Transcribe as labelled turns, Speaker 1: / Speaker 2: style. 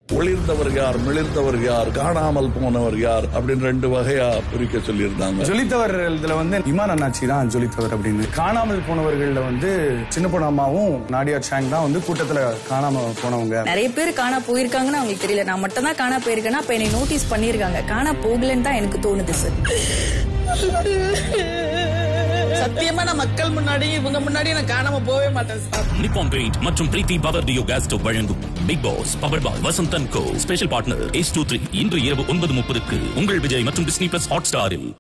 Speaker 1: ஒளிர்ந்தவர் யார் மிளிர்ந்தவர் யார் காணாமல் போனவர் யார் அப்படின்னு ரெண்டு வகையா பிரிக்க சொல்லியிருந்தாங்க
Speaker 2: ஜொலித்தவர் இதுல வந்து இமான் அண்ணாச்சி தான் ஜொலித்தவர் அப்படின்னு காணாமல் போனவர்கள்ல வந்து சின்ன பொண்ணு அம்மாவும் நாடியா சாங் தான் வந்து கூட்டத்துல காணாம போனவங்க
Speaker 3: நிறைய பேர் காணா போயிருக்காங்கன்னு அவங்களுக்கு தெரியல நான் மட்டும் தான் காணா போயிருக்கேன்னா அப்ப என்னை நோட்டீஸ் பண்ணிருக்காங்க காணா போகலன்னு தான் எனக்கு தோணுது சார்
Speaker 4: சத்தியமா நான் மக்கள் முன்னாடி இவங்க முன்னாடி நான் காணாம போகவே மாட்டேன் சார்
Speaker 5: நிப்பான் பெயிண்ட் மற்றும் Preethi power duo gas stove வழங்கும் big boss power boy Vasanthan co special partner S two three இன்று இரவு ஒன்பது முப்பதுக்கு உங்கள் விஜய் மற்றும் டிஸ்னி பிளஸ் ஹாட் ஸ்டாரில்